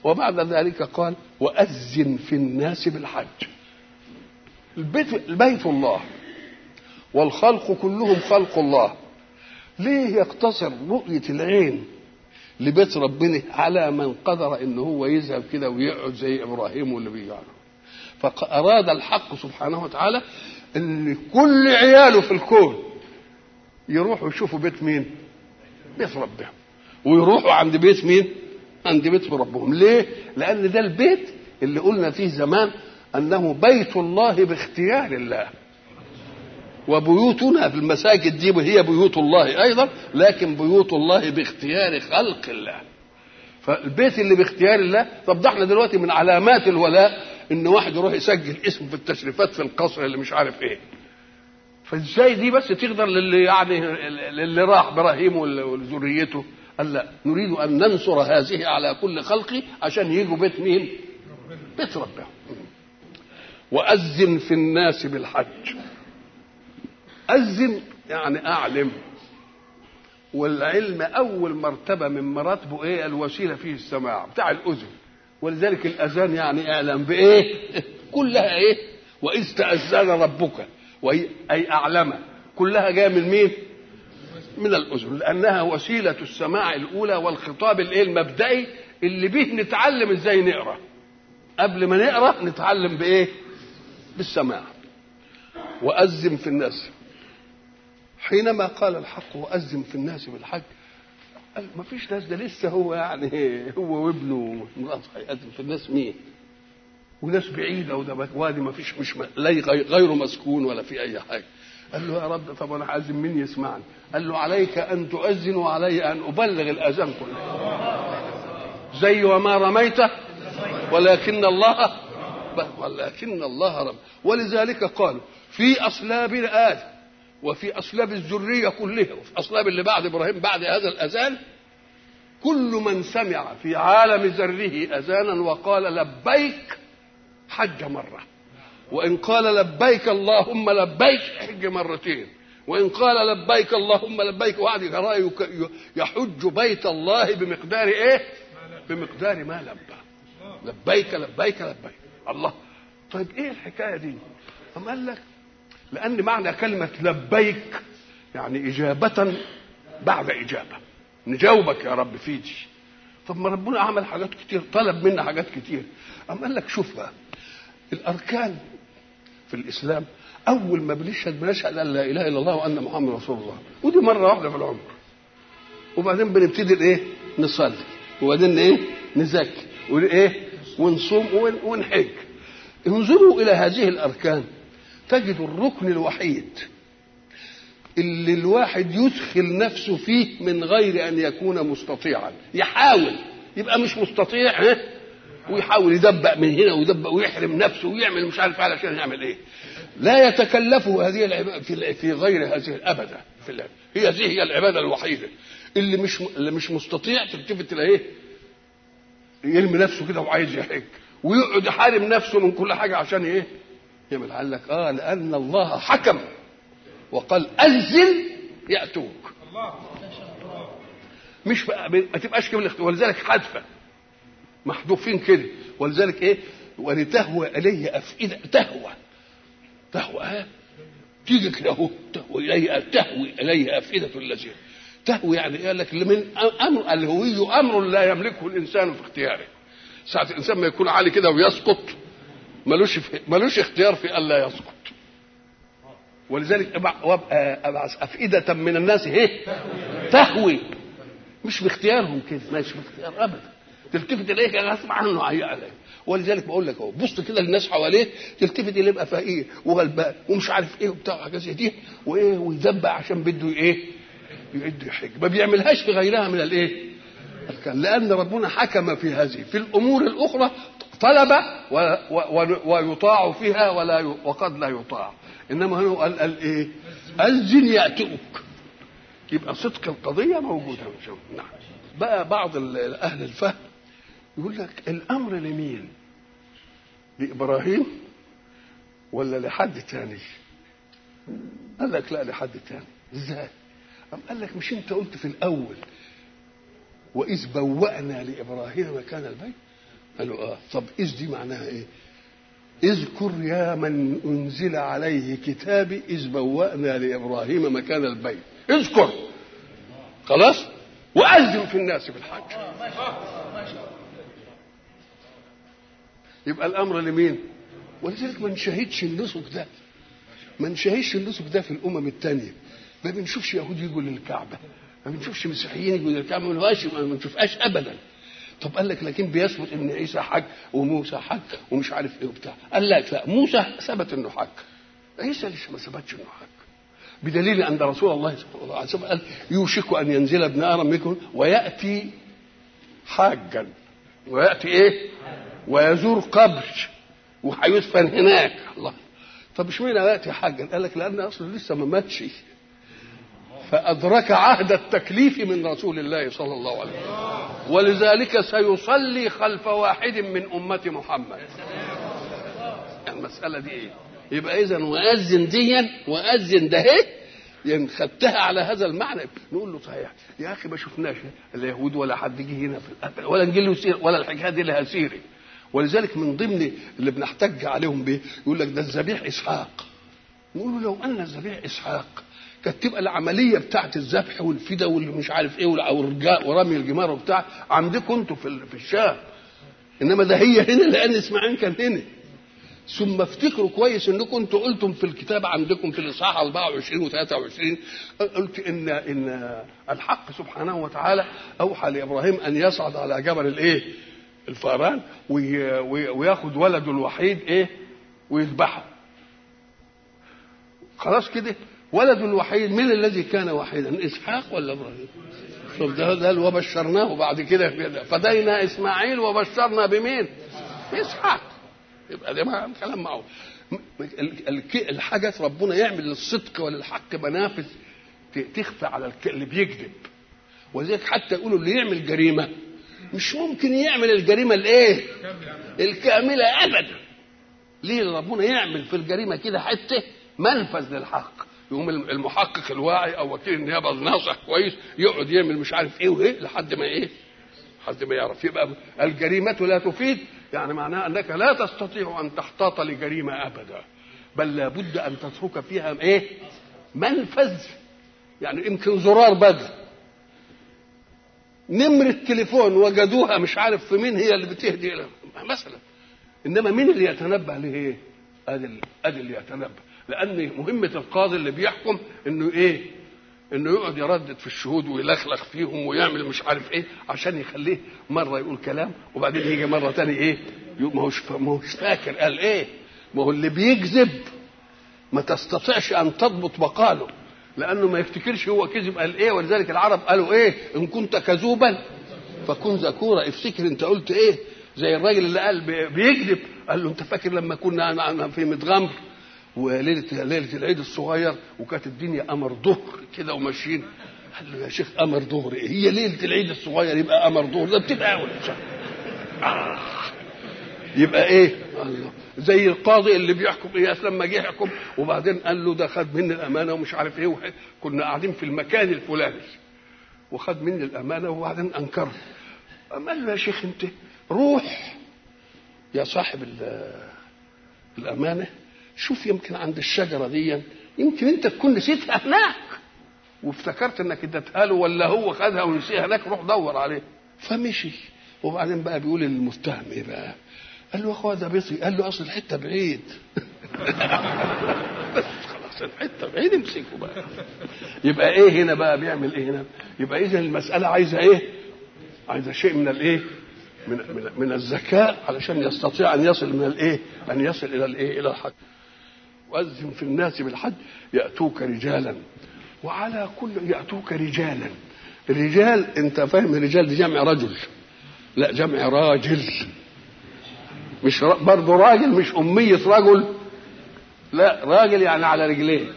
وبعد ذلك قال وأذن في الناس بالحج البيت البيت الله والخلق كلهم خلق الله ليه يقتصر رؤية العين لبيت ربنا على من قدر ان هو يذهب كده ويقعد زي ابراهيم واللي بيقعد فاراد الحق سبحانه وتعالى ان كل عياله في الكون يروحوا يشوفوا بيت مين بيت ربهم ويروحوا عند بيت مين عند بيت ربهم ليه لان ده البيت اللي قلنا فيه زمان انه بيت الله باختيار الله وبيوتنا في المساجد دي هي بيوت الله ايضا لكن بيوت الله باختيار خلق الله فالبيت اللي باختيار الله طب ده احنا دلوقتي من علامات الولاء ان واحد يروح يسجل اسمه في التشريفات في القصر اللي مش عارف ايه فازاي دي بس تقدر للي يعني للي راح ابراهيم وذريته قال لا نريد ان ننصر هذه على كل خلقي عشان يجوا بيت مين؟ بيت ربهم وأذن في الناس بالحج أذن يعني أعلم والعلم أول مرتبة من مراتبه إيه الوسيلة فيه السماع بتاع الأذن ولذلك الأذان يعني اعلم بإيه كلها إيه وإذ تأذن ربك وهي أي أعلم كلها جاية من مين من الأذن لأنها وسيلة السماع الأولى والخطاب الإيه المبدئي اللي به نتعلم إزاي نقرأ قبل ما نقرأ نتعلم بإيه بالسماع وأذن في الناس حينما قال الحق وأذن في الناس بالحج قال ما فيش ناس ده لسه هو يعني هو وابنه ومراته هيأذن في الناس مين؟ وناس بعيده وده وادي ما فيش مش غير مسكون ولا في اي حاجه قال له يا رب طب انا هاذن مين يسمعني؟ قال له عليك ان تؤذن وعلي ان ابلغ الاذان كله زي وما رميت ولكن الله ولكن الله رب ولذلك قالوا في اصلاب ادم وفي اصلاب الذريه كلها وفي اصلاب اللي بعد ابراهيم بعد هذا الاذان كل من سمع في عالم ذره اذانا وقال لبيك حج مره وان قال لبيك اللهم لبيك حج مرتين وان قال لبيك اللهم لبيك وعد يحج بيت الله بمقدار ايه بمقدار ما لبى لبيك لبيك لبيك الله طيب ايه الحكايه دي أم قال لك لان معنى كلمه لبيك يعني اجابه بعد اجابه نجاوبك يا رب في دي طب ما ربنا عمل حاجات كتير طلب منا حاجات كتير أم قال لك شوف بقى الاركان في الاسلام اول ما بنشهد بنشهد ان لا اله الا الله وان محمد رسول الله ودي مره واحده في العمر وبعدين بنبتدي الايه نصلي وبعدين ايه نزكي وايه ونصوم ونحج انظروا الى هذه الاركان تجد الركن الوحيد اللي الواحد يدخل نفسه فيه من غير ان يكون مستطيعا يحاول يبقى مش مستطيع ها ويحاول يدبق من هنا ويدبق ويحرم نفسه ويعمل مش عارف علشان يعمل ايه لا يتكلفه هذه العبادة في في غير هذه ابدا في العبادة. هي هذه هي العباده الوحيده اللي مش اللي مش مستطيع تلتفت الى ايه يرمي نفسه كده وعايز يحج ويقعد يحارم نفسه من كل حاجه عشان ايه يعمل قال لك اه لان الله حكم وقال انزل ياتوك مش بقى ما تبقاش كده ولذلك حذفه محذوفين كده ولذلك ايه ولتهوى الي افئده تهوى تهوى ها تيجي كده اهو تهوى الي تهوي الي افئده الذين تهوي يعني قال لك من امر الهوي امر لا يملكه الانسان في اختياره ساعة الانسان ما يكون عالي كده ويسقط ملوش ملوش اختيار في الا يسقط ولذلك ابعث افئده من الناس ايه تهوي مش باختيارهم كده مش باختيار ابدا تلتفت اليه غصب عنه عليك ولذلك بقول لك اهو بص كده للناس حواليه تلتفت اللي يبقى فقير وغلبان ومش عارف ايه وبتاع حاجات زي دي وايه ويذبح عشان بده ايه يعد يحج ما بيعملهاش في غيرها من الايه كان لان ربنا حكم في هذه في الامور الاخرى طلب و و ويطاع فيها ولا ي وقد لا يطاع انما هنا قال, قال ايه الزن ياتوك يبقى صدق القضيه موجوده نعم بقى بعض اهل الفهم يقول لك الامر لمين لابراهيم ولا لحد تاني قال لك لا لحد تاني ازاي أم قال لك مش انت قلت في الاول واذ بوأنا لابراهيم مكان البيت قالوا اه طب اذ دي معناها ايه اذكر يا من انزل عليه كتابي اذ بوانا لابراهيم مكان البيت اذكر خلاص واذن في الناس بالحج يبقى الامر لمين ولذلك ما نشاهدش النسك ده ما نشاهدش النسك ده في الامم الثانيه ما بنشوفش يهود يجوا للكعبه ما بنشوفش مسيحيين يجوا للكعبه ما بنشوفهاش ما بنشوفهاش ابدا طب قال لك لكن بيثبت ان عيسى حج وموسى حج ومش عارف ايه وبتاع قال لك لا موسى ثبت انه حج عيسى لسه ما ثبتش انه حج بدليل ان رسول الله صلى الله عليه وسلم قال يوشك ان ينزل ابن ادم منكم وياتي حاجا وياتي ايه ويزور قبر وهيدفن هناك الله طب اشمعنى ياتي حاجا قال لك لان اصله لسه ما ماتش فادرك عهد التكليف من رسول الله صلى الله عليه وسلم ولذلك سيصلي خلف واحد من امه محمد المساله دي ايه يبقى اذا واذن ديا واذن ده ايه يعني خدتها على هذا المعنى نقول له صحيح يا اخي ما شفناش اليهود ولا حد جه هنا في الأبد ولا انجيل سير ولا الحكايه دي لها سيري ولذلك من ضمن اللي بنحتج عليهم بيه يقول لك ده الذبيح اسحاق نقول له لو ان الذبيح اسحاق كانت تبقى العمليه بتاعت الذبح والفدا واللي مش عارف ايه والرجاء ورمي الجمار وبتاع عندكم انتوا في في الشام انما ده هي هنا لان اسماعيل كان هنا ثم افتكروا كويس انكم انتوا قلتم في الكتاب عندكم في الاصحاح 24 و 23 قلت ان ان الحق سبحانه وتعالى اوحى لابراهيم ان يصعد على جبل الايه؟ الفاران وياخد ولده الوحيد ايه؟ ويذبحه. خلاص كده ولده الوحيد من الذي كان وحيدا؟ اسحاق ولا ابراهيم؟ شوف ده ده وبشرناه بعد كده فدينا اسماعيل وبشرنا بمين؟ باسحاق. يبقى ده ما كلام معه الحاجة ربنا يعمل للصدق وللحق منافذ تخفى على اللي بيكذب ولذلك حتى يقولوا اللي يعمل جريمة مش ممكن يعمل الجريمة الايه الكاملة ابدا ليه ربنا يعمل في الجريمة كده حتة منفذ للحق يقوم المحقق الواعي او وكيل النيابه الناصح كويس يقعد يعمل مش عارف ايه وايه لحد ما ايه لحد ما يعرف يبقى الجريمة لا تفيد يعني معناها انك لا تستطيع ان تحتاط لجريمه ابدا بل لابد ان تترك فيها ايه منفذ يعني يمكن زرار بدل نمرة تليفون وجدوها مش عارف في مين هي اللي بتهدي إلى مثلا انما مين اللي يتنبه لايه؟ ادي ادي اللي يتنبه لان مهمه القاضي اللي بيحكم انه ايه؟ انه يقعد يردد في الشهود ويلخلخ فيهم ويعمل مش عارف ايه عشان يخليه مره يقول كلام وبعدين يجي مره تاني ايه ما هوش ما هوش فاكر قال ايه ما هو اللي بيكذب ما تستطيعش ان تضبط مقاله لانه ما يفتكرش هو كذب قال ايه ولذلك العرب قالوا ايه ان كنت كذوبا فكن ذكورا افتكر انت قلت ايه زي الراجل اللي قال بيكذب قال له انت فاكر لما كنا في متغمر وليله ليله العيد الصغير وكانت الدنيا قمر ظهر كده وماشيين قال له يا شيخ قمر ظهر ايه هي ليله العيد الصغير يبقى قمر ظهر ده بتبقى اول آه. يبقى ايه الله زي القاضي اللي بيحكم اياس لما جه يحكم وبعدين قال له ده خد مني الامانه ومش عارف ايه وح... كنا قاعدين في المكان الفلاني وخد مني الامانه وبعدين انكر قال له يا شيخ انت روح يا صاحب الامانه شوف يمكن عند الشجرة دي يمكن انت تكون نسيتها هناك وافتكرت انك اديتها له ولا هو خدها ونسيها هناك روح دور عليه فمشي وبعدين بقى بيقول للمتهم ايه بقى قال له يا اخويا ده بيصي قال له اصل الحته بعيد خلاص الحته بعيد امسكه بقى يبقى ايه هنا بقى بيعمل ايه هنا يبقى اذا المساله عايزه ايه عايزه شيء من الايه من من من الذكاء علشان يستطيع ان يصل من الايه ان يصل الى الايه الى الحق وأذن في الناس بالحج يأتوك رجالا وعلى كل يأتوك رجالا الرجال انت فاهم الرجال دي جمع رجل لا جمع راجل مش برضه راجل مش أمية رجل لا راجل يعني على رجلين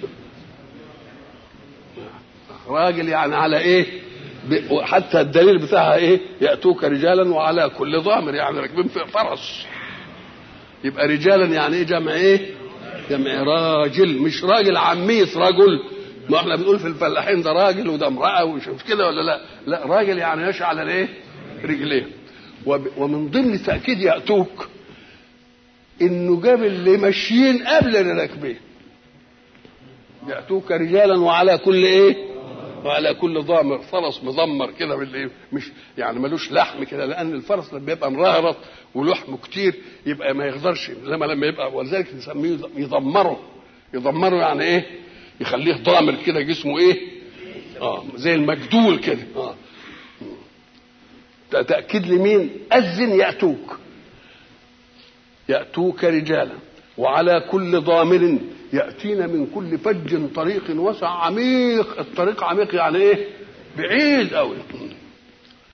راجل يعني على ايه حتى الدليل بتاعها ايه يأتوك رجالا وعلى كل ضامر يعني راكبين في فرس يبقى رجالا يعني ايه جمع ايه جمع راجل مش راجل عمية رجل ما احنا بنقول في الفلاحين ده راجل وده امرأة ومش كده ولا لا لا راجل يعني ماشي على الايه رجليه وب- ومن ضمن تاكيد ياتوك انه جاب اللي ماشيين قبل اللي راكبين ياتوك رجالا وعلى كل ايه وعلى كل ضامر فرس مضمر كده باللي مش يعني ملوش لحم كده لان الفرس لما يبقى مرهرط ولحمه كتير يبقى ما يقدرش لما لما يبقى ولذلك نسميه يضمره يضمره يعني ايه يخليه ضامر كده جسمه ايه اه زي المجدول كده اه ده تاكيد لمين اذن ياتوك ياتوك رجالا وعلى كل ضامر ياتينا من كل فج طريق وسع عميق الطريق عميق يعني ايه بعيد قوي